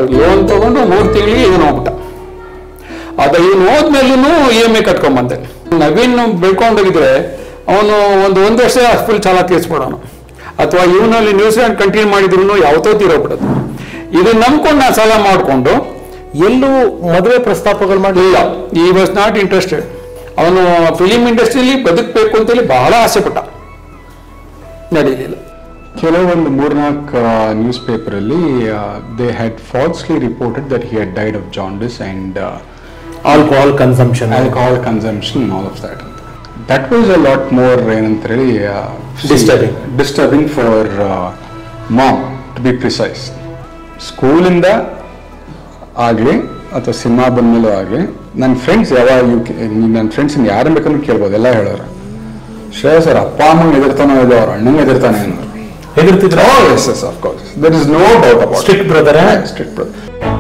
Loan ತಗೊಂಡು ಮೂರು ತಿಂಗಳಿಗೆ ಇವನು ಹೋಗ್ಬಿಟ್ಟ ಅದ ಇವನು ಹೋದ್ಮೇಲೂ ಇ ಎಮ್ ಐ ಕಟ್ಕೊಂಬಂದೆ ನವೀನ್ ಬೆಳ್ಕೊಂಡೋಗಿದ್ರೆ ಅವನು ಒಂದು ಒಂದು ವರ್ಷ ಫುಲ್ ಚಾಲ ತೀರಿಸ್ಬಿಡೋನು ಅಥವಾ ಇವನಲ್ಲಿ ನ್ಯೂಜಿಲೆಂಡ್ ಕಂಟಿನ್ಯೂ ಮಾಡಿದ್ರು ಯಾವತ್ತೋ ತೀರೋಗ್ಬಿಡೋದು ಇದನ್ನ ನಂಬ್ಕೊಂಡು ನಾನು ಸಾಲ ಮಾಡಿಕೊಂಡು ಎಲ್ಲೂ ಮದುವೆ ಪ್ರಸ್ತಾಪಗಳು ಮಾಡಿ ಇಲ್ಲ ಈ ವಾಸ್ ನಾಟ್ ಇಂಟ್ರೆಸ್ಟೆಡ್ ಅವನು ಫಿಲಿಂ ಇಂಡಸ್ಟ್ರಿಯಲ್ಲಿ ಬದುಕಬೇಕು ಅಂತೇಳಿ ಬಹಳ ಆಸೆ ಪಟ್ಟ ನಡೀಲಿಲ್ಲ ಕೆಲವೊಂದು ಮೂರ್ನಾಲ್ಕು ನ್ಯೂಸ್ ಪೇಪರಲ್ಲಿ they had falsely reported that he had died of jaundice and alcohol consumption alcohol consumption all of that ಅಂತ that was a lot more ಏನಂತ ಹೇಳಿ Disturbing. Disturbing for mom to be precise ಸ್ಕೂಲಿಂದ ಆಗಲಿ ಅಥವಾ cinema ಬಂದ್ಮೇಲೂ ಆಗಲಿ ನನ್ನ friends ಯಾವಾಗ you ನನ್ನ ಫ್ರೆಂಡ್ಸ್ ಯಾರನ್ನ ಬೇಕಂದ್ರೆ ಕೇಳ್ಬೋದು ಎಲ್ಲ ಹೇಳೋರು ಶ್ರೇಯ ಸರ್ ಅಪ್ಪ ಅಮ್ಮಂಗೆ ಎದುರ್ತಾನೋ ಇದು ಅವ್ರ ಅಣ್ಣಂಗೆ ಎದುರ್ತಾನೆ ಅನ್ನೋರು ಹೆದರ್ತಿದ್ರ Oh, yes, yes, of course. There is no doubt about Strict it. brother, eh? Yeah, strict brother.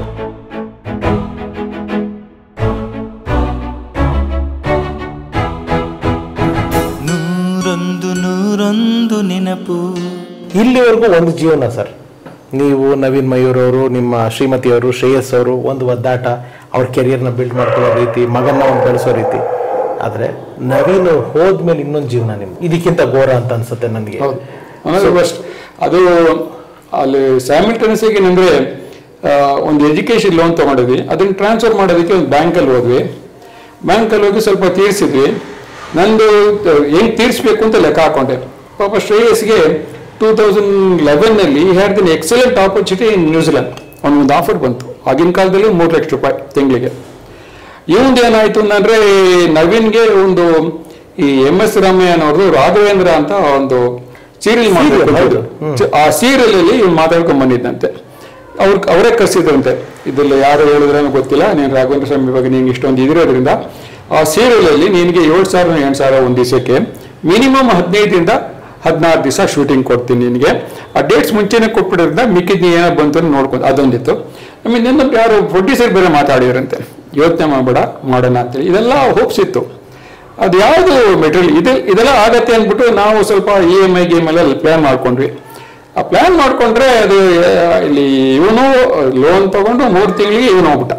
ನೂರೊಂದು ನೂರೊಂದು ನೆನಪು ಇಲ್ಲಿವರೆಗೂ ಒಂದು ಜೀವನ ಸರ್ ನೀವು ನವೀನ್ ಮಯೂರ್ ಅವರು ನಿಮ್ಮ ಶ್ರೀಮತಿಯವರು ಶ್ರೇಯಸ್ ಅವರು ಒಂದು ಒದ್ದಾಟ ಅವ್ರ ಕೆರಿಯರ್ನ ಬಿಲ್ಡ್ ಮಾಡ್ಕೊಳ್ಳೋ ರೀತಿ ಮಗನ್ನ ಒಂದು ಬೆಳೆಸೋ ರೀತಿ ಆದರೆ ನವೀನ್ ಹೋದ್ಮೇಲೆ ಇನ್ನೊಂದು ಜೀವನ ನಿಮ್ಗೆ ಇದಕ್ಕಿಂತ ಘೋರ ಅಂತ ಅನ್ಸುತ್ತೆ ನನಗೆ ಹೌದು ಆಮೇಲೆ ಫಸ್ಟ್ ಅದು ಅಲ್ಲಿ ಸ್ಯಾಮಿಲ್ಟನಸ್ ಏನಂದ್ರೆ ಒಂದು ಎಜುಕೇಶನ್ ಲೋನ್ ತೊಗೊಂಡಿದ್ವಿ ಅದನ್ನ ಟ್ರಾನ್ಸ್ಫರ್ ಮಾಡೋದಕ್ಕೆ ಒಂದು ಬ್ಯಾಂಕಲ್ಲಿ ಹೋದ್ವಿ ಬ್ಯಾಂಕಲ್ಲಿ ಹೋಗಿ ಸ್ವಲ್ಪ ತೀರಿಸಿದ್ವಿ ನಂದು ಹೆಂಗ್ ತೀರಿಸ್ಬೇಕು ಅಂತ ಲೆಕ್ಕ ಹಾಕೊಂಡೆ ಪಾಪ ಶ್ರೇಯಸ್ಗೆ ಟೂ ತೌಸಂಡ್ ಲೆವೆನ್ನಲ್ಲಿ had then excellent opportunity in New Zealand ಒಂದು ಆಫರ್ ಬಂತು ಆಗಿನ ಕಾಲದಲ್ಲಿ ಮೂರು ಲಕ್ಷ ರೂಪಾಯಿ ತಿಂಗಳಿಗೆ ಇವಂದು ಏನಾಯ್ತು ಅಂದ್ರೆ ನವೀನ್ಗೆ ಒಂದು ಈ ಎಂ ಎಸ್ ರಾಮಯ್ಯನವ್ರದ್ದು ರಾಘವೇಂದ್ರ ಅಂತ ಒಂದು ಸೀರಿಯಲ್ Serial, ಹೌದು. ಮಾಡ್ಕೊಂಡು ಆ ಸೀರಿಯಲ್ ಅಲ್ಲಿ ಇವ್ನು ಮಾತಾಡ್ಕೊಂಡ್ ಬಂದಿದ್ದಂತೆ ಅವ್ರ ಅವರೇ ಕರ್ಸಿದ್ರಂತೆ ಇದೆಲ್ಲ ಯಾರು ಹೇಳಿದ್ರೆ ಗೊತ್ತಿಲ್ಲ ನೀನು ರಾಘವೇಂದ್ರ ಸ್ವಾಮಿ ಬಗ್ಗೆ ನಿಂಗೆ ಇಷ್ಟೊಂದು ಇದಿರೋದ್ರಿಂದ ಆ ಸೀರಿಯಲ್ ಅಲ್ಲಿ ನಿನಗೆ ಏಳು ಸಾವಿರ ಎಂಟು ಸಾವಿರ ಒಂದು ದಿವಸಕ್ಕೆ ಮಿನಿಮಮ್ ಹದಿನೈದರಿಂದ ಹದಿನಾರು ದಿವಸ ಶೂಟಿಂಗ್ ಕೊಡ್ತೀನಿ ನಿನಗೆ ಆ ಡೇಟ್ಸ್ ಮುಂಚೆನೆ ಕೊಟ್ಬಿಡೋದ್ರಿಂದ ಮಿಕ್ಕಿದ್ ನೀ ಏನೋ ಬಂತು ಅಂತ ನೋಡ್ಕೊಂಡು ಅದೊಂದಿತ್ತು ಆಮೇಲೆ ಇನ್ನೊಂದು ಯಾರು ಪ್ರೊಡ್ಯೂಸರ್ ಬೇರೆ ಮಾತಾಡಿದ್ರಂತೆ ಯೋಚನೆ ಮಾಡಬೇಡ ಮಾಡೋಣ ಅಂತೇಳಿ ಇದೆಲ್ಲ ಹೋಪ್ಸ್ ಇತ್ತು ಅದು ಯಾವುದು ಮೆಟೀರಿಯಲ್ ಇದೆ ಇದೆಲ್ಲ ಆಗತ್ತೆ ಅಂದ್ಬಿಟ್ಟು ನಾವು ಸ್ವಲ್ಪ ಇ ಎಮ್ ಐ ಗೇಮ್ ಎಲ್ಲ ಪ್ಲಾನ್ ಮಾಡ್ಕೊಂಡ್ವಿ ಆ ಪ್ಲಾನ್ ಮಾಡ್ಕೊಂಡ್ರೆ ಅದು ಆ, ಇಲ್ಲಿ ಇವನು ಲೋನ್ ತಗೊಂಡು ಮೂರು ತಿಂಗಳಿಗೆ ಇವನು ಹೋಗ್ಬಿಟ್ಟ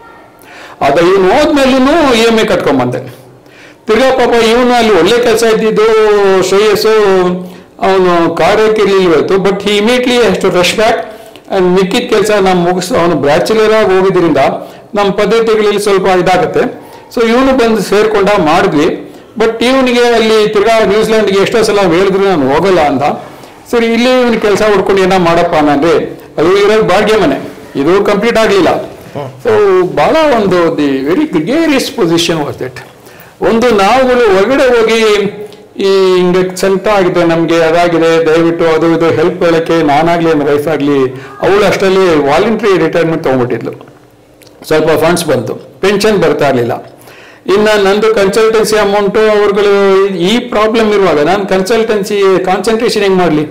ಅದ ಇವನು ಹೋದ್ಮೇಲೂ ಇ ಎಮ್ ಐ ಕಟ್ಕೊಂಬಂದೆ ತಿರ್ಗಾ ಪಾಪ ಇವನು ಅಲ್ಲಿ ಒಳ್ಳೆ ಕೆಲಸ ಇದ್ದಿದ್ದು ಶ್ರೇಯಸ್ಸು ಅವನು ಕಾರ್ಯಕ್ಕಿರ್ಲಿಲ್ವತ್ತು ಬಟ್ ಹಿ ಇಮಿಡಿಯಟ್ಲಿ ಅಷ್ಟು ರಶ್ ಬ್ಯಾಕ್ ಅಂಡ್ ಮಿಕ್ಕಿದ ಕೆಲಸ ನಾವು ಮುಗಿಸ್ ಅವನು ಬ್ಯಾಚುಲರ್ ಆಗಿ ಹೋಗಿದ್ರಿಂದ ನಮ್ಮ ಪದ್ಧತಿಗಳಲ್ಲಿ ಸ್ವಲ್ಪ ಇದಾಗುತ್ತೆ ಸೊ ಇವನು ಬಂದು ಸೇರ್ಕೊಂಡ ಮಾಡಿದ್ವಿ ಬಟ್ ಇವನಿಗೆ ಅಲ್ಲಿ ತಿರ್ಗಾ ನ್ಯೂಜಿಲೆಂಡ್ಗೆ ಎಷ್ಟೋ ಸಲ ಹೇಳಿದ್ರು ನಾನು ಹೋಗಲ್ಲ ಅಂತ ಸರಿ ಇಲ್ಲಿ ಇವನು ಕೆಲಸ ಹುಡ್ಕೊಂಡು ಏನೋ ಮಾಡಪ್ಪ ಅಂದ್ರೆ ಅದು ಇರೋದು ಬಾಡಿಗೆ ಮನೆ ಇದು ಕಂಪ್ಲೀಟ್ ಆಗಲಿಲ್ಲ ಸೊ ಬಹಳ ಒಂದು the very gregarious position was that ಒಂದು ನಾವುಗಳು ಹೊರಗಡೆ ಹೋಗಿ ಈ ಹಿಂಗೆ ಸಂತ ಆಗಿದೆ ನಮಗೆ ಅದಾಗಿದೆ ದಯವಿಟ್ಟು ಅದು ಇದು ಹೆಲ್ಪ್ ಹೇಳಕ್ಕೆ ನಾನಾಗ್ಲಿ ನನ್ನ ವೈಫ್ ಆಗಲಿ ಅವಳು ಅಷ್ಟರಲ್ಲಿ ವಾಲಂಟ್ರಿ ರಿಟೈರ್ಮೆಂಟ್ ತೊಗೊಂಡ್ಬಿಟ್ಟಿದ್ಲು ಸ್ವಲ್ಪ ಫಂಡ್ಸ್ ಬಂತು ಪೆನ್ಷನ್ ಬರ್ತಾ ಇರಲಿಲ್ಲ ಇನ್ನು ನಂದು ಕನ್ಸಲ್ಟೆನ್ಸಿ ಅಮೌಂಟು ಅವ್ರುಗಳು ಈ ಪ್ರಾಬ್ಲಮ್ ಇರುವಾಗ ನಾನು ಕನ್ಸಲ್ಟೆನ್ಸಿ ಕಾನ್ಸಂಟ್ರೇಷನ್ ಹೆಂಗೆ ಮಾಡಲಿ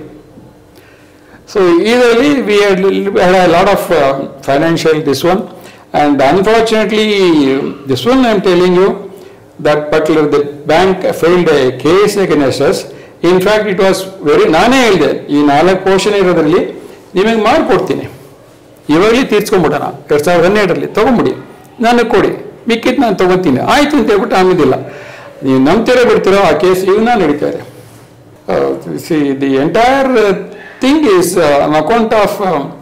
ಸೊ ಇದರಲ್ಲಿ we had a lot of financial this one and unfortunately this one I am telling you that particular the bank filed a case against us in fact it was very ನಾನೇ ಹೇಳಿದೆ ಈ ನಾಲ್ಕು portion ಇರೋದ್ರಲ್ಲಿ ನಿಮಗೆ ಮಾಡಿಕೊಡ್ತೀನಿ ಇವಾಗಲೇ ತೀರ್ಸ್ಕೊಂಬಿಡೋಣ ಎರಡು ಸಾವಿರದ ಹನ್ನೆರಡರಲ್ಲಿ ತೊಗೊಂಬಿಡಿ ನನಗೆ ಕೊಡಿ ಮಿಕ್ಕಿದ್ದು ನಾನು ತೊಗೊತೀನಿ ಆಯ್ತು ಅಂತ ಹೇಳ್ಬಿಟ್ಟು ಆಮೇಲಿಲ್ಲ ನೀವು ನಂಬ್ತಿರೋ ಬಿಡ್ತಿರೋ ಆ ಕೇಸ್ ಇವನ್ನ ನಡೀತಾರೆ see the entire thing is on account of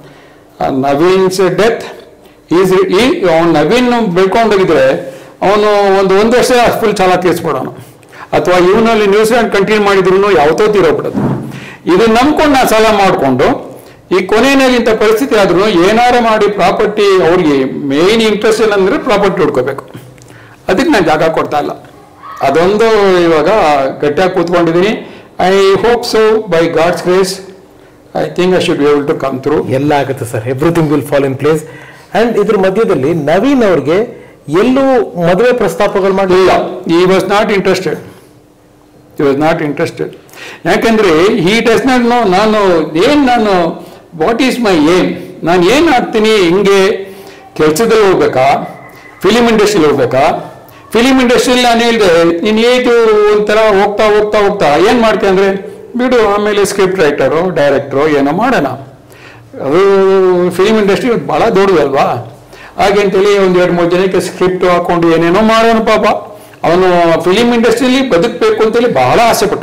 Naveen's death is ಈ ಅವ್ನು ನವೀನ್ ಬೆಳ್ಕೊಂಡೋಗಿದ್ರೆ ಅವನು ಒಂದು ಒಂದು ವರ್ಷ ಫುಲ್ ಚಾಲ ತೀರಿಸ್ಬಿಡೋನು ಅಥವಾ ಇವನಲ್ಲಿ ನ್ಯೂಜಿಲೆಂಡ್ ಕಂಟಿನ್ಯೂ ಮಾಡಿದ್ರು ಯಾವತ್ತೋ ತೀರೋಗ್ಬಿಡೋದು ಇದನ್ನ ನಂಬ್ಕೊಂಡು ನಾನು ಸಾಲ ಮಾಡಿಕೊಂಡು ಈ ಕೊನೆಯಲ್ಲಿ ಇಂಥ ಪರಿಸ್ಥಿತಿ ಆದ್ರೂ ಏನಾರ ಮಾಡಿ ಪ್ರಾಪರ್ಟಿ ಅವ್ರಿಗೆ ಮೇನ್ ಇಂಟ್ರೆಸ್ಟ್ ಏನಂದ್ರೆ ಪ್ರಾಪರ್ಟಿ ಹುಡ್ಕೋಬೇಕು ಅದಕ್ಕೆ ನಾನು ಜಾಗ ಕೊಡ್ತಾ ಇಲ್ಲ ಅದೊಂದು ಇವಾಗ ಗಟ್ಟಿಯಾಗಿ ಕೂತ್ಕೊಂಡಿದ್ದೀನಿ I hope so by God's grace I think I should be able to come through ಎಲ್ಲ ಆಗುತ್ತೆ sir everything will fall in place and ಇದ್ರ ಮಧ್ಯದಲ್ಲಿ ನವೀನ್ ಅವ್ರಿಗೆ ಎಲ್ಲೂ ಮದುವೆ ಪ್ರಸ್ತಾಪಗಳು ಇಲ್ಲ ಮಾಡಲಿಲ್ಲ ಈ ವಾಸ್ ನಾಟ್ ಇಂಟ್ರೆಸ್ಟೆಡ್ ಈ ವಾಸ್ ನಾಟ್ ಇಂಟ್ರೆಸ್ಟೆಡ್ ಯಾಕಂದ್ರೆ ಈ ಡಸ್ ನಾಟ್ ನೋ ನಾನು ಏನ್ ನಾನು ವಾಟ್ ಈಸ್ ಮೈ ಏಮ್ ನಾನು ಏನ್ ಆಗ್ತೀನಿ ಹಿಂಗೆ ಕೆಲಸದಲ್ಲಿ ಹೋಗ್ಬೇಕಾ ಫಿಲಿಂ ಇಂಡಸ್ಟ್ರಿಲಿ ಹೋಗ್ಬೇಕಾ ಫಿಲಿಂ ಇಂಡಸ್ಟ್ರಿಯಲ್ಲಿ ನಾನು ಹೇಳಿದೆ ನೀನು ಏಟು ಒಂಥರ ಹೋಗ್ತಾ ಹೋಗ್ತಾ ಹೋಗ್ತಾ ಏನ್ ಮಾಡ್ತೀನಿ ಅಂದ್ರೆ ಬಿಡು ಆಮೇಲೆ ಸ್ಕ್ರಿಪ್ಟ್ ರೈಟರು ಡೈರೆಕ್ಟ್ರು ಏನೋ ಮಾಡೋಣ ಅದು ಫಿಲಿಮ್ ಇಂಡಸ್ಟ್ರಿ ಭಾಳ ದೊಡ್ಡದಲ್ವಾ ಹಾಗೆ ಅಂತೇಳಿ ಒಂದು ಎರಡು ಮೂರು ಜನಕ್ಕೆ ಸ್ಕ್ರಿಪ್ಟ್ ಹಾಕೊಂಡು ಏನೇನೋ ಮಾಡೋನು ಪಾಪ ಅವನು ಫಿಲಿಮ್ ಇಂಡಸ್ಟ್ರಿಯಲ್ಲಿ ಬದುಕಬೇಕು ಅಂತೇಳಿ ಬಹಳ ಆಸೆ ಪಟ್ಟ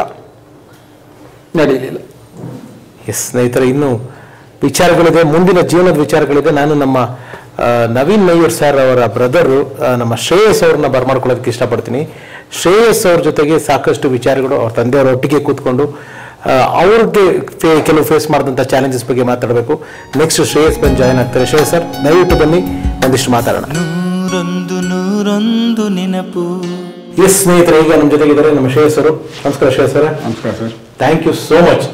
ನಡೀಲಿಲ್ಲ ಎಸ್ ಸ್ನೇಹಿತರೆ ಇನ್ನು ವಿಚಾರಗಳಿದೆ ಮುಂದಿನ ಜೀವನದ ವಿಚಾರಗಳಿದೆ ನಾನು ನಮ್ಮ ಆ, ನವೀನ್ ಮಯೂರ್ ಸರ್ ಅವರ ಬ್ರದರು ನಮ್ಮ ಶ್ರೇಯಸ್ ಅವ್ರನ್ನ ಬರ್ಮಾಡ್ಕೊಳ್ಳೋದಕ್ಕೆ ಇಷ್ಟಪಡ್ತೀನಿ ಶ್ರೇಯಸ್ ಅವ್ರ ಜೊತೆಗೆ ಸಾಕಷ್ಟು ವಿಚಾರಗಳು ಅವ್ರ ತಂದೆಯವರ ಒಟ್ಟಿಗೆ ಕೂತ್ಕೊಂಡು ಆ, ಅವ್ರಿಗೆ ಫೇ- ಕೆಲವು ಫೇಸ್ ಮಾಡಿದಂಥ ಚಾಲೆಂಜಸ್ ಬಗ್ಗೆ ಮಾತಾಡಬೇಕು ನೆಕ್ಸ್ಟ್ ಶ್ರೇಯಸ್ ಬಂದು ಜಾಯ್ನ್ ಆಗ್ತಾರೆ ಶ್ರೇಯಸ್ ಸರ್ ದಯವಿಟ್ಟು ಬನ್ನಿ ಒಂದಿಷ್ಟು ಮಾತಾಡೋಣ ನೂರೊಂದು ನೂರೊಂದು ನೆನಪು ಎಸ್ ಸ್ನೇಹಿತರೆ ಈಗ ನಮ್ಮ ಜೊತೆಗಿದ್ದಾರೆ ನಮ್ಮ ಶ್ರೇಯಸ್ ಅವರು ನಮಸ್ಕಾರ ಶ್ರೇಯಸ್ ಅವರೇ ನಮಸ್ಕಾರ sir thank you so much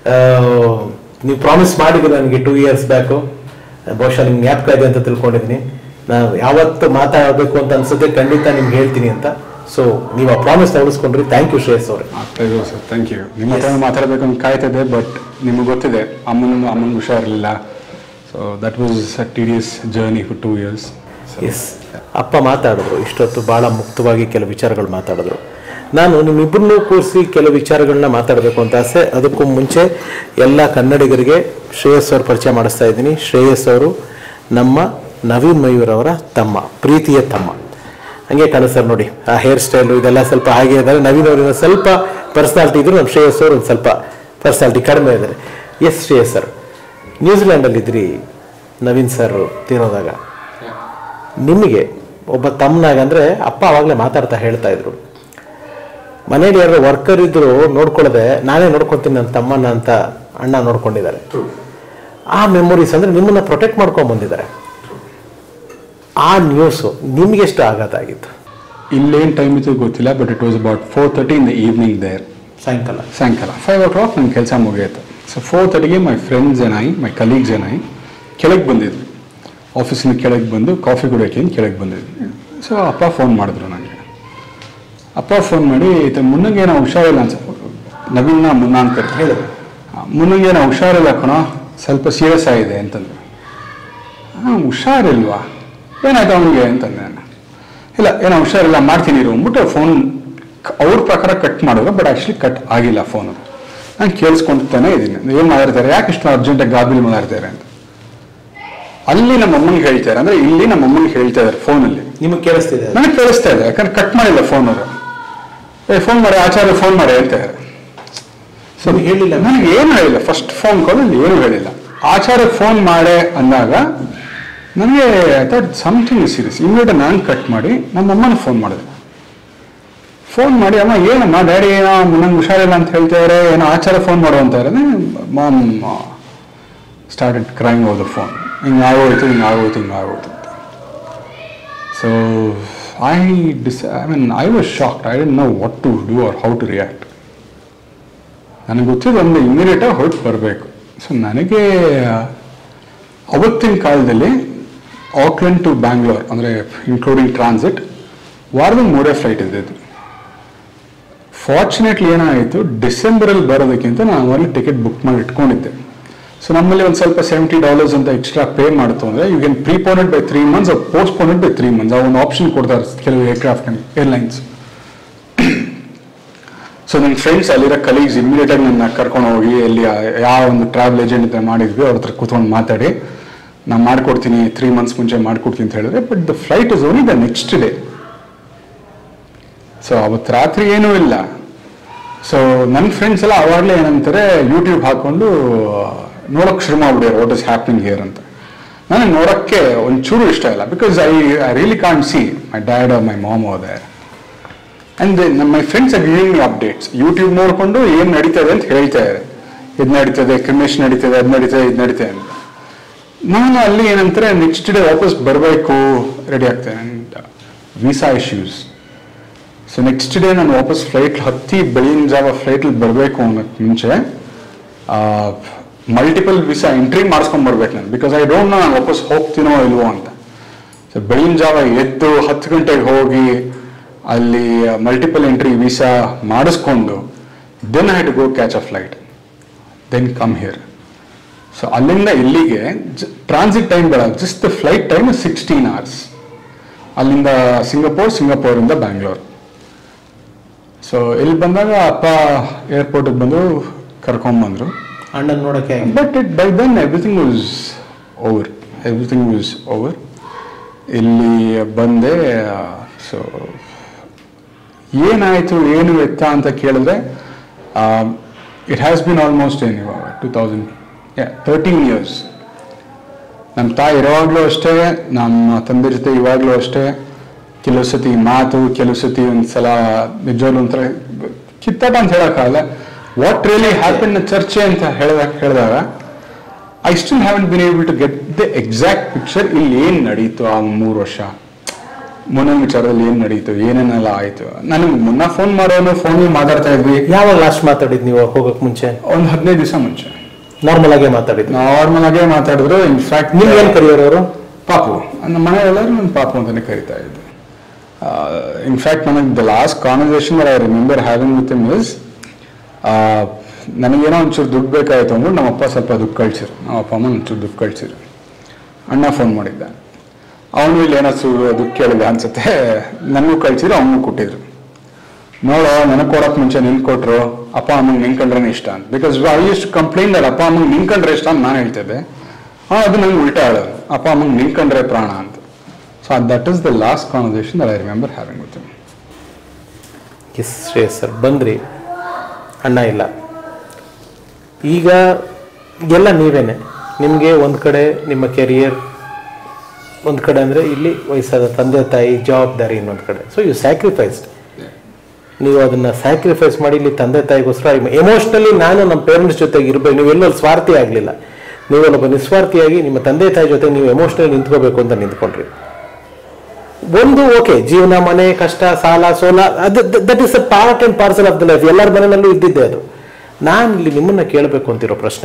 ನೀವು ಪ್ರಾಮಿಸ್ ಮಾಡಿದ್ರು ನನಗೆ ಟೂ ಇಯರ್ಸ್ ಬ್ಯಾಕು ಬಹುಶಃ ನಿಮ್ಗೆ ಜ್ಞಾಪಕ ಇದೆ ಅಂತ ತಿಳ್ಕೊಂಡಿದ್ದೀನಿ ನಾನು ಯಾವತ್ತು ಮಾತಾಡಬೇಕು ಅಂತ ಅನ್ಸುತ್ತೆ ಖಂಡಿತ ನಿಮ್ಗೆ ಹೇಳ್ತೀನಿ ಅಂತ ಸೊ ನೀವು ಆ ಪ್ರಾಮಿಸ್ನ ಉಳಿಸ್ಕೊಂಡ್ರಿ ಥ್ಯಾಂಕ್ ಯು ಶ್ರೇಯಸ್ ಅವರೇ ಆಗ್ತಾ ಇದೆ ಸರ್ ಥ್ಯಾಂಕ್ ಯು ನಿಮ್ಮ ಹತ್ರ ಮಾತಾಡಬೇಕು ಅಂತ ಕಾಯ್ತಿದ್ದೆ ಬಟ್ ನಿಮಗೆ ಗೊತ್ತಿದೆ ಅಮ್ಮನ ಅಮ್ಮನ ಹುಷಾರಿರಲಿಲ್ಲ so that was a tedious journey for two years yes ಅಪ್ಪ ಮಾತಾಡಿದ್ರು ಇಷ್ಟೊತ್ತು ಭಾಳ ಮುಕ್ತವಾಗಿ ಕೆಲವು ವಿಚಾರಗಳು ಮಾತಾಡಿದ್ರು ನಾನು ನಿಮ್ಮಿಬ್ಬರನ್ನೂ ಕೂರಿಸಿ ಕೆಲವು ವಿಚಾರಗಳನ್ನ ಮಾತಾಡಬೇಕು ಅಂತ ಆಸೆ ಅದಕ್ಕೂ ಮುಂಚೆ ಎಲ್ಲ ಕನ್ನಡಿಗರಿಗೆ ಶ್ರೇಯಸ್ ಅವ್ರ ಪರಿಚಯ ಮಾಡಿಸ್ತಾ ಇದ್ದೀನಿ ಶ್ರೇಯಸ್ ಅವರು ನಮ್ಮ ನವೀನ್ ಮಯೂರ್ ಅವರ ತಮ್ಮ ಪ್ರೀತಿಯ ತಮ್ಮ ಹಂಗೆ ಕಾಣಿಸ್ತಾರೆ ನೋಡಿ ಆ ಹೇರ್ ಸ್ಟೈಲು ಇದೆಲ್ಲ ಸ್ವಲ್ಪ ಹಾಗೆ ಇದ್ದಾರೆ ನವೀನ್ ಅವರಿಂದ ಸ್ವಲ್ಪ ಪರ್ಸ್ನಾಲಿಟಿ ಇದ್ರು ನಮ್ಮ ಶ್ರೇಯಸ್ ಅವರು ಒಂದು ಸ್ವಲ್ಪ ಪರ್ಸ್ನಾಲಿಟಿ ಕಡಿಮೆ ಇದ್ದಾರೆ ಎಸ್ ಶ್ರೇಯಸ್ ಸರ್ ನ್ಯೂಜಿಲ್ಯಾಂಡಲ್ಲಿದ್ರಿ ನವೀನ್ ಸರ್ ತೀರೋದಾಗ ನಿಮಗೆ ಒಬ್ಬ ತಮ್ಮನಾಗ ಅಂದರೆ ಅಪ್ಪ ಆವಾಗಲೇ ಮಾತಾಡ್ತಾ ಹೇಳ್ತಾ ಇದ್ರು ಮನೇಲಿ ಯಾರೋ ವರ್ಕರ್ ಇದ್ರು ನೋಡ್ಕೊಳ್ಳದೆ ನಾನೇ ನೋಡ್ಕೊತೀನಿ ನನ್ನ ತಮ್ಮನ ಅಂತ ಅಣ್ಣ ನೋಡ್ಕೊಂಡಿದ್ದಾರೆ ಆ ಮೆಮೊರೀಸ್ ಅಂದರೆ ನಿಮ್ಮನ್ನ ಪ್ರೊಟೆಕ್ಟ್ ಮಾಡ್ಕೊಂಡ್ ಬಂದಿದ್ದಾರೆ ಆ ನ್ಯೂಸು ನಿಮ್ಗೆ ಎಷ್ಟು ಆಘಾತ ಆಗಿತ್ತು ಇಲ್ಲೇನು ಟೈಮ್ ಇತ್ತು ಗೊತ್ತಿಲ್ಲ but it was about four thirty in the evening there ಸಾಯಂಕಾಲ ಸಾಯಂಕಾಲ ಫೈವ್ ಓ ಕ್ಲಾಕ್ ನನ್ನ ಕೆಲಸ ಮುಗಿಯುತ್ತೆ ಸೊ ಫೋರ್ ತರ್ಟಿಗೆ my friends and I my colleagues and I ಕೆಳಗೆ ಬಂದಿದ್ವಿ ಆಫೀಸಿನ ಕೆಳಗೆ ಬಂದು ಕಾಫಿ ಕುಡಿಯೋಕೆ ಅಂತ ಕೆಳಗೆ ಬಂದಿದ್ವಿ ಸೊ ಅಪ್ಪ ಫೋನ್ ಮಾಡಿದ್ರು ನನಗೆ ಅಪ್ಪ ಫೋನ್ ಮಾಡಿ ಈತ ಮುನ್ನಂಗೆ ಏನೋ ಹುಷಾರಿಲ್ಲ ಅನ್ಸ ನವೀನ ಮುನ್ನ ಅಂತ ಕರಿತಾರೆ ಹೇಳಿದ್ರು ಮುನ್ನಂಗೆ ಏನೋ ಹುಷಾರಿಲ್ಲ ಕಣೋ ಸ್ವಲ್ಪ ಸೀರಿಯಸ್ ಆಗಿದೆ ಅಂತಂದ್ರು ಹಾಂ ಹುಷಾರಿಲ್ವಾ ಏನಾಯ್ತು ಅವನಿಗೆ ಅಂತಂದೆ ನಾನು ಇಲ್ಲ ಏನೋ ಹುಷಾರಿಲ್ಲ ಮಾಡ್ತೀನಿ ಇರು ಅಂದ್ಬಿಟ್ಟು ಫೋನ್ ಅವ್ರ ಪ್ರಕಾರ ಕಟ್ ಮಾಡಿದ್ರು ಬಟ್ ಆ್ಯಕ್ಚುಲಿ ಕಟ್ ಆಗಿಲ್ಲ ಫೋನು ನಾನು ಕೇಳಿಸ್ಕೊಂತಾನೆ ಇದ್ದೀನಿ ಏನು ಮಾತಾಡ್ತಾರೆ ಯಾಕೆ ಇಷ್ಟು ಅರ್ಜೆಂಟಾಗಿ ಗಾಬರಿ ಮಾತಾಡ್ತಾರೆ ಅಂತ ಅಲ್ಲಿ ನಮ್ಮ ಅಮ್ಮನಿಗೆ ಹೇಳ್ತಾರೆ ಅಂದ್ರೆ ಇಲ್ಲಿ ನಮ್ಮ ಅಮ್ಮನಿಗೆ ಹೇಳ್ತಾ ಇದ್ದಾರೆ ಫೋನಲ್ಲಿ ನಿಮಗೆ ಕೇಳಿಸ್ತಿದೆ ನನಗೆ ಕೇಳಿಸ್ತಾ ಇದೆ ಯಾಕಂದ್ರೆ ಕಟ್ ಮಾಡಿಲ್ಲ ಫೋನ್ ಅವರು ಏ ಫೋನ್ ಮಾಡಿ ಆಚಾರ್ಯ ಫೋನ್ ಮಾಡಿ ಹೇಳ್ತಾರೆ ಸೊ ಹೇಳಿಲ್ಲ ನನಗೆ ಏನು ಹೇಳಿಲ್ಲ ಫಸ್ಟ್ ಫೋನ್ ಕಾಲಲ್ಲಿ ಏನು ಹೇಳಿಲ್ಲ ಆಚಾರ್ಯ ಫೋನ್ ಮಾಡೆ ಅಂದಾಗ ನನಗೆ I thought something serious immediate ನಾನು ಕಟ್ ಮಾಡಿ ನಮ್ಮ ಅಮ್ಮನ ಫೋನ್ ಮಾಡಿದೆ ಫೋನ್ ಮಾಡಿ ಅಮ್ಮ ಏನಮ್ಮ ಡ್ಯಾಡಿ ಏನೋ ನಂಗೆ ಹುಷಾರಿಲ್ಲ ಅಂತ ಹೇಳ್ತಾರೆ ಏನೋ ಆಚಾರ ಫೋನ್ ಮಾಡು ಅಂತ ಹೇಳಿದ್ರೆ mom started crying over the phone ಹಿಂಗೆ ಆಗೋಯ್ತು ಹಿಂಗೆ ಆಗೋಯ್ತು ಹಿಂಗೆ ಆಗೋಯ್ತು ಅಂತ so I dis I mean I was shocked I didn't know what to do or how to react ನನಗೆ ಗೊತ್ತಿದ್ದು ಒಂದು ಇಮಿಡಿಯೇಟಾಗಿ ಹೊರಟು ಬರಬೇಕು ಸೊ ನನಗೆ ಅವತ್ತಿನ ಕಾಲದಲ್ಲಿ ಆಕ್ಲೆಂಡ್ ಟು ಬ್ಯಾಂಗ್ಳೂರ್ ಅಂದರೆ ಇನ್ಕ್ಲೂಡಿಂಗ್ ಟ್ರಾನ್ಸಿಟ್ ವಾರದಲ್ಲಿ ಮೂರೇ ಫ್ಲೈಟ್ ಇದ್ದಿದ್ದು ಫಾರ್ಚುನೇಟ್ಲಿ ಏನಾಯಿತು ಡಿಸೆಂಬರಲ್ಲಿ ಬರೋದಕ್ಕಿಂತ ನಾನು ಅವರಲ್ಲಿ ಟಿಕೆಟ್ ಬುಕ್ ಮಾಡಿ ಇಟ್ಕೊಂಡಿದ್ದೆ ಸೊ ನಮ್ಮಲ್ಲಿ ಒಂದು ಸ್ವಲ್ಪ ಸೆವೆಂಟಿ ಡಾಲರ್ಸ್ ಅಂತ ಎಕ್ಸ್ಟ್ರಾ ಪೇ ಮಾಡ್ತು ಅಂದರೆ you can preponed by three months ಅವ್ರು ಪೋಸ್ಟ್ಪೋನೆಡ್ ಬೈ ತ್ರೀ ಮಂತ್ಸ್ ಆ ಒಂದು ಆಪ್ಷನ್ ಕೊಡ್ತಾರೆ ಕೆಲವು ಏರ್ಕ್ರಾಫ್ಟ್ ಏರ್ಲೈನ್ಸ್ ಸೊ ನನ್ನ ಫ್ರೆಂಡ್ಸ್ ಅಲ್ಲಿರೋ ಕಲೀಗ್ಸ್ ಇಮಿಡಿಯೇಟಾಗಿ ನನ್ನ ಕರ್ಕೊಂಡು ಹೋಗಿ ಅಲ್ಲಿ ಯಾವ ಒಂದು ಟ್ರಾವೆಲ್ ಏಜೆಂಟ್ ಹತ್ರ ಮಾಡಿದ್ವಿ ಅವ್ರ ಹತ್ರ ಕೂತ್ಕೊಂಡು ಮಾತಾಡಿ ನಾನು ಮಾಡ್ಕೊಡ್ತೀನಿ ತ್ರೀ ಮಂತ್ಸ್ ಮುಂಚೆ ಮಾಡ್ಕೊಡ್ತೀನಿ ಅಂತ ಹೇಳಿದ್ರೆ but the flight is only the next day so ಅವತ್ತು ರಾತ್ರಿ ಏನೂ ಇಲ್ಲ ಸೊ ನನ್ನ ಫ್ರೆಂಡ್ಸ್ ಎಲ್ಲ ಅವಾಗಲೇ ಏನಂತಾರೆ ಯೂಟ್ಯೂಬ್ ಹಾಕೊಂಡು ನೋಡೋಕೆ ಶುರು ಮಾಡ್ಬಿಡ್ಯಾರ ವಾಟ್ ಇಸ್ ಹ್ಯಾಪ್ನಿಂಗ್ ಹಿಯರ್ ಅಂತ ನನಗೆ ನೋಡೋಕ್ಕೆ ಒಂಚೂರು ಇಷ್ಟ ಇಲ್ಲ because I I really can't see my dad my mom ಹೋದೆ ಅಂಡ್ ನಮ್ಮ my friends are giving updates YouTube ನೋಡಿಕೊಂಡು ಏನು ನಡೀತದೆ ಅಂತ ಹೇಳ್ತಾ ಇದ್ದಾರೆ ಇದು ನಡೀತದೆ ಕ್ರಿಮೇಶ್ ನಡೀತದೆ ಅದು ನಡೀತದೆ ಇದು ನಡೀತದೆ ಅಂತ ನಾನು ಅಲ್ಲಿ ಏನಂತಾರೆ ನೆಕ್ಸ್ಟ್ ಡೇ ವಾಪಸ್ ಬರಬೇಕು ರೆಡಿ ಆಗ್ತೇನೆ visa issues so next day ನಾನು ವಾಪಸ್ ಫ್ಲೈಟ್ ಹತ್ತಿ ಬೆಳಗಿನ ಜಾವ ಫ್ಲೈಟಲ್ಲಿ ಬರಬೇಕು ಅನ್ನೋಕ್ಕೆ ಮುಂಚೆ ಮಲ್ಟಿಪಲ್ ವೀಸಾ ಎಂಟ್ರಿ ಮಾಡಿಸ್ಕೊಂಡು ಬರ್ಬೇಕು ನಾನು ಬಿಕಾಸ್ ಐ ಡೋಂಟ್ ನೋ ನಾನು ವಾಪಸ್ ಹೋಗ್ತೀನೋ ಇಲ್ವೋ ಅಂತ ಸೊ ಬೆಳಗಿನ ಜಾವ ಎದ್ದು ಹತ್ತು ಗಂಟೆಗೆ ಹೋಗಿ ಅಲ್ಲಿ ಮಲ್ಟಿಪಲ್ ಎಂಟ್ರಿ ವೀಸಾ ಮಾಡಿಸ್ಕೊಂಡು then I to go catch a flight then come here so ಅಲ್ಲಿಂದ ಇಲ್ಲಿಗೆ ಟ್ರಾನ್ಸಿಟ್ ಟೈಮ್ ಬೇಡ just the flight time sixteen hours ಅಲ್ಲಿಂದ ಸಿಂಗಪೂರ್ ಸಿಂಗಪೂರಿಂದ ಬ್ಯಾಂಗ್ಳೂರ್ ಸೊ ಇಲ್ಲಿ ಬಂದಾಗ ಅಪ್ಪ ಏರ್ಪೋರ್ಟಿಗೆ ಬಂದು ಕರ್ಕೊಂಬಂದರು ಅಣ್ಣನ ನೋಡೋಕ್ಕೆ ಆಗಿಲ್ಲ but it by then everything was over everything was over ಇಲ್ಲಿ ಬಂದೆ ಸೊ ಏನಾಯಿತು ಏನು ಎತ್ತ ಅಂತ ಕೇಳಿದ್ರೆ ಇಟ್ ಹ್ಯಾಸ್ ಬಿನ್ ಆಲ್ಮೋಸ್ಟ್ ಏನು ಇವಾಗ ಟೂ ತೌಸಂಡ್ ತರ್ಟೀನ್ ಇಯರ್ಸ್ ನಮ್ಮ ತಾಯಿ ಇರುವಾಗಲೂ ಅಷ್ಟೇ ನಮ್ಮ ತಂದೆ ಜೊತೆ ಇವಾಗಲೂ ಅಷ್ಟೇ ಕೆಲವು ಸತಿ ಮಾತು ಕೆಲವು ಸತಿ ಒಂದ್ಸಲ ನಿಜವಾಗ್ಲೂ ಒಂಥರ ಕಿತ್ತಾಟ ಅಂತ ಹೇಳೋಕ್ಕಾಗಲ್ಲ ವಾಟ್ ರಿಯಲಿ ಹ್ಯಾಪನ್ ಚರ್ಚೆ ಅಂತ ಹೇಳಿದಾಗ ಹೇಳಿದಾಗ I still haven't been able to get the exact picture ಇಲ್ಲಿ ಏನು ನಡೀತು ಆ ಮೂರು ವರ್ಷ ಮುನ್ನ ವಿಚಾರದಲ್ಲಿ ಏನು ನಡೀತು ಏನೇನೆಲ್ಲ ಆಯಿತು ನನಗೆ ಮುನ್ನ ಫೋನ್ ಮಾಡೋನು ಫೋನಲ್ಲಿ ಮಾತಾಡ್ತಾ ಇದ್ವಿ ಯಾವಾಗ ಲಾಸ್ಟ್ ಮಾತಾಡಿದ್ ನೀವು ಹೋಗಕ್ ಮುಂಚೆ ಒಂದು ಹದಿನೈದು ದಿವಸ ಮುಂಚೆ ನಾರ್ಮಲ್ ಆಗೇ ಮಾತಾಡಿದ್ವಿ ನಾರ್ಮಲ್ ಆಗೇ ಮಾತಾಡಿದ್ರು ಇನ್ಫ್ಯಾಕ್ಟ್ ನಿಮ್ಗೆ ಏನ್ ಕರೆಯೋರು ಅವರು ಪಾಪು ನಮ್ಮ ಮನೆಯೆಲ್ಲರೂ ನನ್ನ ಪಾಪು ಅಂತಾನೆ ಕರಿತಾ ಇದ್ದೆ ಇನ್ಫ್ಯಾಕ್ಟ್ ನನಗೆ the last conversation I remember having with him is ನನಗೇನೋ ಒಂಚೂರು ದುಡ್ಡು ಬೇಕಾಯಿತು ಅಂದ್ಬಿಟ್ಟು ನಮ್ಮ ಅಪ್ಪ ಸ್ವಲ್ಪ ದುಡ್ಡು ಕಳ್ಸಿರು ನಮ್ಮ ಅಪ್ಪ ಅಮ್ಮ ಒಂಚೂರು ದುಡ್ಡು ಕಳ್ಸಿರು ಅಣ್ಣ ಫೋನ್ ಮಾಡಿದ್ದ ಅವನು ಇಲ್ಲಿ ಏನೋ ಸು ದುಡ್ಡು ಕೇಳಿದ ಅನ್ಸುತ್ತೆ ನನಗೂ ಕಳ್ಸಿದ್ರು ಅವನಿಗೂ ಕೊಟ್ಟಿದ್ರು ನೋಡೋ ನನಗೆ ಕೊಡೋಕೆ ಮುಂಚೆ ನಿನ್ ಕೊಟ್ರು ಅಪ್ಪ ಅಮ್ಮಂಗೆ ನಿಂಕೊಂಡ್ರೆ ಇಷ್ಟ ಅಂತ because I use complaint that ಅಪ್ಪ ಅಮ್ಮಂಗೆ ನಿಂಕೊಂಡ್ರೆ ಇಷ್ಟ ಅಂತ ನಾನು ಹೇಳ್ತಿದ್ದೆ ಹಾಂ ಅದು ನಂಗೆ ಉಲ್ಟಾ ಹೇಳೋದು ಅಪ್ಪ ಅಮ್ಮಂಗೆ ನಿಂಕೊಂಡ್ರೆ ಪ್ರಾಣ ಅಂತ so that is the last conversation that I remember having with yes Shreyas sir ಬಂದ್ರಿ ಅಣ್ಣ ಇಲ್ಲ ಈಗ ಎಲ್ಲ ನೀವೇನೆ ನಿಮಗೆ ಒಂದು ಕಡೆ ನಿಮ್ಮ ಕೆರಿಯರ್ ಒಂದು ಕಡೆ ಅಂದರೆ ಇಲ್ಲಿ ವಯಸ್ಸಾದ ತಂದೆ ತಾಯಿ ಜವಾಬ್ದಾರಿ ಇನ್ನೊಂದು ಕಡೆ ಸೊ ಯು ಸ್ಯಾಕ್ರಿಫೈಸ್ಡ್ ನೀವು ಅದನ್ನು ಸ್ಯಾಕ್ರಿಫೈಸ್ ಮಾಡಿ ಇಲ್ಲಿ ತಂದೆ ತಾಯಿಗೋಸ್ಕರ ಎಮೋಷ್ನಲಿ ನಾನು ನಮ್ಮ ಪೇರೆಂಟ್ಸ್ ಜೊತೆಗೆ ಇರಬೇಕು ನೀವು ಎಲ್ಲೋ ಸ್ವಾರ್ಥಿ ಆಗಲಿಲ್ಲ ನೀವಲ್ಲೊಬ್ಬ ನಿಸ್ವಾರ್ಥಿಯಾಗಿ ನಿಮ್ಮ ತಂದೆ ತಾಯಿ ಜೊತೆ ನೀವು ಎಮೋಷ್ನಲಿ ನಿಂತ್ಕೋಬೇಕು ಅಂತ ನಿಂತ್ಕೊಂಡ್ರಿ ಒಂದು ಓಕೆ ಜೀವನ ಮನೆ ಕಷ್ಟ ಸಾಲ ಸೋಲ ಅದು that is a part and parcel of the life ಎಲ್ಲರ ಮನೆಯಲ್ಲೂ ಇದ್ದಿದ್ದೆ ಅದು ನಾನು ಇಲ್ಲಿ ನಿಮ್ಮನ್ನ ಕೇಳಬೇಕು ಅಂತಿರೋ ಪ್ರಶ್ನೆ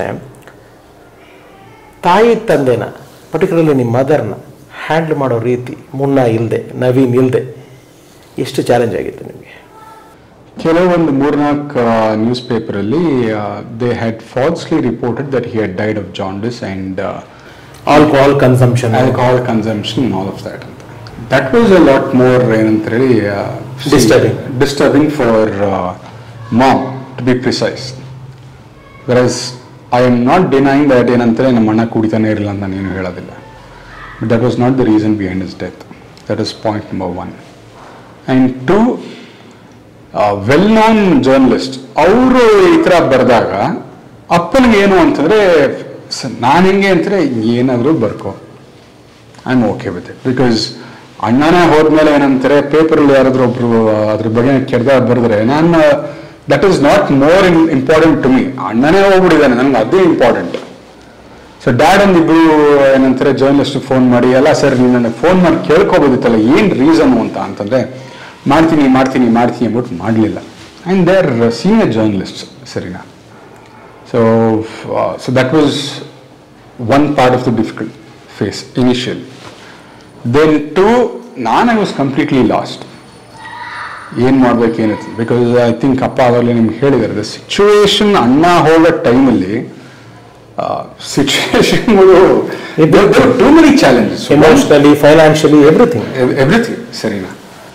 ತಾಯಿ ತಂದೆನ ಪರ್ಟಿಕ್ಯುಲರ್ಲಿ ನಿಮ್ಮ ಮದರ್ನ ಹ್ಯಾಂಡಲ್ ಮಾಡೋ ರೀತಿ ಮುನ್ನ ಇಲ್ಲದೆ ನವೀನ್ ಇಲ್ಲದೆ ಎಷ್ಟು ಚಾಲೆಂಜ್ ಆಗಿತ್ತು ನಿಮಗೆ ಕೆಲವೊಂದು ಮೂರ್ನಾಲ್ಕು ನ್ಯೂಸ್ ಪೇಪರಲ್ಲಿ they had falsely reported that he had died of jaundice and alcohol consumption alcohol consumption and all of that. That was a lot more ಏನಂತ ಹೇಳಿ Disturbing. Disturbing for mom to be precise versus I am not denying that ಏನಂತಾರೆ ನಮ್ಮ ಅಣ್ಣ ಕುಡಿತಾನೆ ಇರಲಿಲ್ಲ ಅಂತ ನಾನು ಏನು ಹೇಳೋದಿಲ್ಲ but that was not the reason behind his death that is point number one and two well known journalist ಅವರು ಈ ಥರ ಬರೆದಾಗ ಅಪ್ಪನಿಗೆ ಏನು ಅಂತಂದರೆ ನಾನು ಹೆಂಗೆ ಅಂತಾರೆ ಏನಾದರೂ ಬರ್ಕೋ I am okay with it because ಅಣ್ಣನೇ ಹೋದ್ಮೇಲೆ ಏನಂತಾರೆ ಪೇಪರಲ್ಲಿ ಯಾರಾದ್ರೂ ಒಬ್ರು ಅದ್ರ ಬಗ್ಗೆ ಕೆಡ್ದಾಗ ಬರೆದ್ರೆ ನಾನು that is not more in important to me ಅಣ್ಣನೇ ಹೋಗ್ಬಿಟ್ಟಿದ್ದಾನೆ ನನಗೆ ಅದೇ ಇಂಪಾರ್ಟೆಂಟ್ ಸೊ ಡ್ಯಾಡ್ ಒಂದಿಬ್ರು ಏನಂತಾರೆ ಜರ್ನಲಿಸ್ಟ್ ಫೋನ್ ಮಾಡಿ ಎಲ್ಲ ಸರ್ ನೀವು ನನಗೆ ಫೋನ್ ಮಾಡಿ ಕೇಳ್ಕೊಬೋದಿತ್ತಲ್ಲ ಏನು ರೀಸನು ಅಂತ ಅಂತಂದ್ರೆ ಮಾಡ್ತೀನಿ ಮಾಡ್ತೀನಿ ಮಾಡ್ತೀನಿ ಅಂದ್ಬಿಟ್ಟು ಮಾಡಲಿಲ್ಲ and they are senior journalist ಸರಿನಾ so so that was one part of the difficult phase initial then to ನಾನು ಐ ವಾಸ್ ಕಂಪ್ಲೀಟ್ಲಿ ಲಾಸ್ಟ್ ಏನು ಮಾಡ್ಬೇಕೇನಿತ್ತು ಬಿಕಾಸ್ ಐ ಥಿಂಕ್ ಅಪ್ಪ ಆವಾಗಲೇ ನಿಮ್ಗೆ ಹೇಳಿದ್ದಾರೆ ದ ಸಿಚುವೇಶನ್ ಅಣ್ಣ ಹೋಗೋ ಟೈಮಲ್ಲಿ ಸಿಚುವೇಶನ್ಗಳು too many challenges emotionally financially everything everything ಸರಿನಾ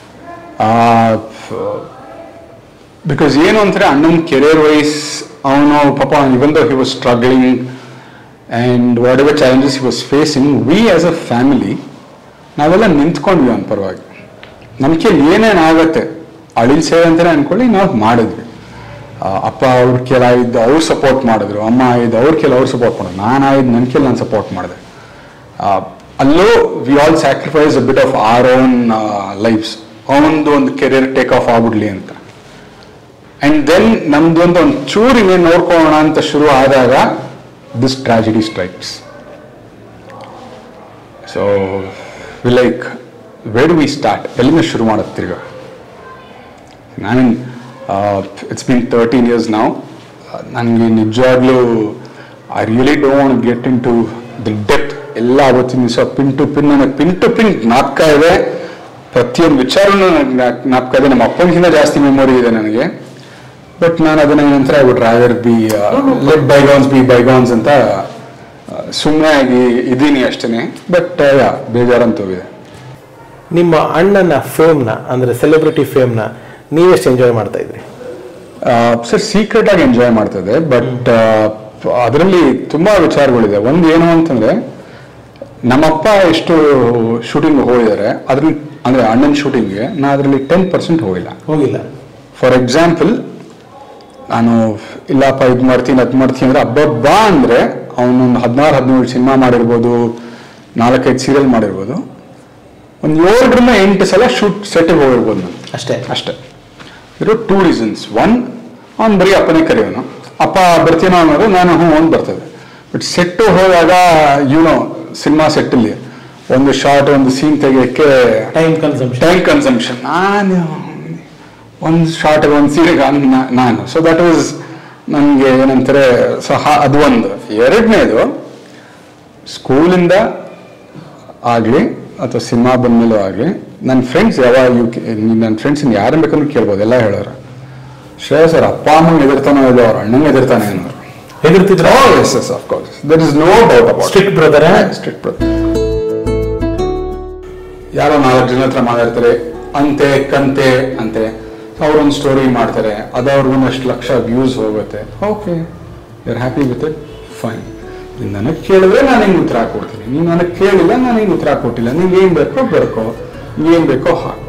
ಬಿಕಾಸ್ ಏನು ಅಂತಾರೆ ಅಣ್ಣನ ಕೆರಿಯರ್ ವೈಸ್ ಅವನು ಪಾಪ even though he was struggling and whatever challenges he was facing we as a family ನಾವೆಲ್ಲ ನಿಂತ್ಕೊಂಡ್ವಿ ಅವನ ಪರವಾಗಿ ನಮ್ಮ ಕೈಲಿ ಏನೇನಾಗತ್ತೆ ಅಳಿಲ್ ಸೇವೆ ಅಂತಲೇ ಅನ್ಕೊಳ್ಳಿ ನಾವು ಮಾಡಿದ್ವಿ ಆ, ಅಪ್ಪ ಅವ್ರ ಕೆಲ ಇದ್ದು ಅವ್ರು ಸಪೋರ್ಟ್ ಮಾಡಿದ್ರು ಅಮ್ಮ ಇದ್ದು ಅವ್ರ ಕೆಲ ಅವ್ರು ಸಪೋರ್ಟ್ ಮಾಡಿದ್ರು ನಾನು ಆಯ್ದು ನನ್ನ ಕೆಲ ನಾನು ಸಪೋರ್ಟ್ ಮಾಡಿದೆ ಅಲ್ಲೂ we all sacrifice a bit of our own lifes ಅವನದು ಒಂದು ಕೆರಿಯರ್ ಟೇಕ್ ಆಫ್ ಆಗ್ಬಿಡ್ಲಿ ಅಂತ ಅಂಡ್ ದೆನ್ ನಮ್ದು ಒಂದು ಒಂದು ಚೂರು ಇನ್ನೇನು ನೋಡ್ಕೊಳ್ಳೋಣ ಅಂತ ಶುರು ಆದಾಗ this tragedy strikes so we like where we start ಎಲ್ಲಿಂದ ಶುರು ಮಾಡುತ್ತೆ ತಿರ್ಗ ನಾನು ಇಟ್ಸ್ ಬಿನ್ ತರ್ಟೀನ್ ಇಯರ್ಸ್ ನಾವು ನನಗೆ ನಿಜವಾಗ್ಲೂ I really don't get in to the death ಎಲ್ಲ ಅವತ್ತಿನ ದಿವಸ ಪಿನ್ ಟು ಪಿನ್ ನನಗೆ ಪಿನ್ ಟು ಪಿನ್ ಜ್ಞಾಪಕ ಇದೆ ಪ್ರತಿಯೊಂದು ವಿಚಾರನೂ ನನಗೆ ಜ್ಞಾಪಕ ಇದೆ ನಮ್ಮ ಅಪ್ಪನಿಗಿಂತ ಜಾಸ್ತಿ ಮೆಮೊರಿ ಇದೆ ನನಗೆ ಬಟ್ ನಾನು ಅದನ್ನ ಏನಂತಾರೆ I would rather be let bygones be bygones ಅಂತ ಸುಮ್ಮನೆ ಆಗಿ ಇದ್ದೀನಿ ಅಷ್ಟೇ ಬಟ್ ಯಾ ಬೇಜಾರಂತೂ ಇದೆ ನಿಮ್ಮ ಅಣ್ಣನ ಫೇಮ್ನ ಅಂದ್ರೆ ಸೆಲೆಬ್ರಿಟಿ ಫೇಮ್ನ ನೀವೆಷ್ಟು ಎಂಜಾಯ್ ಮಾಡ್ತಾ ಇದ್ರಿ ಸರ್ ಸೀಕ್ರೆಟ್ ಆಗಿ ಎಂಜಾಯ್ ಮಾಡ್ತದೆ ಬಟ್ ಅದರಲ್ಲಿ ತುಂಬಾ ವಿಚಾರಗಳಿದೆ ಒಂದು ಏನು ಅಂತಂದ್ರೆ ನಮ್ಮಪ್ಪ ಎಷ್ಟು ಶೂಟಿಂಗ್ ಹೋಗಿದ್ದಾರೆ ಅದ್ರಲ್ಲಿ ಅಂದ್ರೆ ಅಣ್ಣನ ಶೂಟಿಂಗ್ಗೆ ನಾ ಅದರಲ್ಲಿ ಟೆನ್ ಪರ್ಸೆಂಟ್ ಹೋಗಿಲ್ಲ ಹೋಗಿಲ್ಲ ಫಾರ್ ಎಕ್ಸಾಂಪಲ್ ನಾನು ಇಲ್ಲಪ್ಪ ಇದು ಮಾಡ್ತೀನಿ ಅದು ಮಾಡ್ತೀನಿ ಅಂದ್ರೆ ಹಬ್ಬಬ್ಬ ಅಂದ್ರೆ ಅವನೊಂದು ಹದಿನಾರು ಹದಿನೇಳು ಸಿನಿಮಾ ಮಾಡಿರ್ಬೋದು ನಾಲ್ಕೈದು ಸೀರಿಯಲ್ ಮಾಡಿರ್ಬೋದು ಒಂದು ಏಳರಿಂದ ಎಂಟು ಸಲ ಶೂಟ್ ಸೆಟ್ಗೆ ಹೋಗಿರ್ಬೋದು ನಾನು ಅಷ್ಟೇ ಅಷ್ಟೇ ಇರೋ ಟೂ ರೀಸನ್ಸ್ ಒನ್ ಅವ್ನು ಬರೀ ಅಪ್ಪನೇ ಕರೆಯೋನು ಅಪ್ಪ ಬರ್ತೀನೋ ಅನ್ನೋದು ನಾನು ಹ್ಞೂ ಒಂದು ಬರ್ತದೆ ಬಟ್ ಸೆಟ್ಟು ಹೋದಾಗ ಯುನೋ ಸಿನಿಮಾ ಸೆಟ್ಟಲ್ಲಿ ಒಂದು ಶಾರ್ಟ್ ಒಂದು ಸೀನ್ ತೆಗಿಯೋಕ್ಕೆ ಟೈಮ್ ಕನ್ಸಂಪ್ಷನ್ ಟೈಮ್ ಕನ್ಸಂಪ್ಷನ್ ನಾನು ಒಂದು ಶಾರ್ಟ್ಗೆ ಒಂದು ಸೀರೆಗೆ ನಾನು ಸೊ ದಟ್ ವಾಸ್ ನನಗೆ ಏನಂತಾರೆ ಸೊ ಅದು ಒಂದು ಎರಡನೇದು ಸ್ಕೂಲಿಂದ ಆಗಲಿ ಅಥವಾ ಸಿನಿಮಾ ಬಂದಮೇಲೂ ಆಗಲಿ ನನ್ನ ಫ್ರೆಂಡ್ಸ್ ಯಾವಾಗ ಯು ನನ್ನ ಫ್ರೆಂಡ್ಸ್ ಯಾರನ್ನ ಬೇಕಾದ್ರೂ ಕೇಳ್ಬೋದು ಎಲ್ಲ ಹೇಳೋರು ಶ್ರೇಯ ಸರ್ ಅಪ್ಪ ಅಮ್ಮಂಗೆ ಎದುರ್ತಾನೋ ಇಲ್ಲ ಅವ್ರ ಅಣ್ಣಂಗೆ ಎದುರ್ತಾನೆ ಅನ್ನೋರು ಹೆದರ್ತಿದ್ರ yes yes of course there is no doubt about strict brother strict ಯಾರೋ ನಾಲ್ಕು ಜನ ಹತ್ರ ಮಾತಾಡ್ತಾರೆ ಅಂತೆ ಕಂತೆ ಅಂತೆ ಅವ್ರೊಂದು ಸ್ಟೋರಿ ಮಾಡ್ತಾರೆ ಅದು ಅವ್ರಿಗೊಂದಷ್ಟು ಲಕ್ಷ ವ್ಯೂಸ್ ಹೋಗುತ್ತೆ okay you are happy with it fine ನೀನು ನನಗೆ ಕೇಳಿದ್ರೆ ನಾನು ಹಿಂಗೆ ಉತ್ತರ ಕೊಡ್ತೀನಿ ನೀನು ನನಗೆ ಕೇಳಿಲ್ಲ ನಾನು ಹಿಂಗೆ ಉತ್ತರ ಕೊಟ್ಟಿಲ್ಲ ನಿಂಗೆ ಏನು ಬೇಕೋ ಬರ್ಕೋ ಏನು ಬೇಕೋ ಹಾಕು